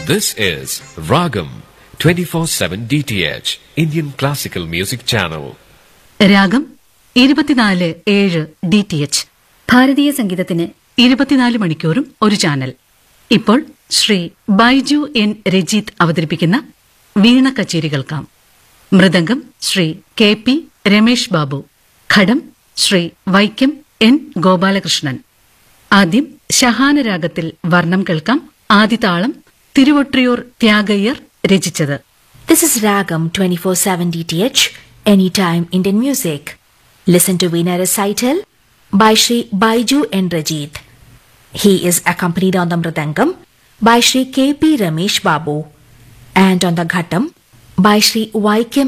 This is Ragam 24/7 DTH Indian Classical Music Channel. രാഗം ഇരുപത്തിനാല് ഏഴ് ഡി ടി എച്ച് ഭാരതീയ സംഗീതത്തിന് ഇരുപത്തിനാല് മണിക്കൂറും ഒരു ചാനൽ ഇപ്പോൾ ശ്രീ ബൈജു എൻ രജിത് അവതരിപ്പിക്കുന്ന വീണ കച്ചേരി കേൾക്കാം മൃദംഗം ശ്രീ കെ പി രമേഷ് ബാബു ഘടം ശ്രീ വൈക്കം എൻ ഗോപാലകൃഷ്ണൻ ആദ്യം ശഹാനരാഗത്തിൽ വർണ്ണം കേൾക്കാം ആദിതാളം തിരുവൊട്രിയൂർ ത്യാഗയ്യർ രചിച്ചത് This is Ragam 24/7 DTH, anytime Indian music. Listen to Veena recital by Sri Baiju N. Rajit. He is accompanied on the Mridangam by Sri K. P. Ramesh Babu and on the Ghatam by Sri Y. K.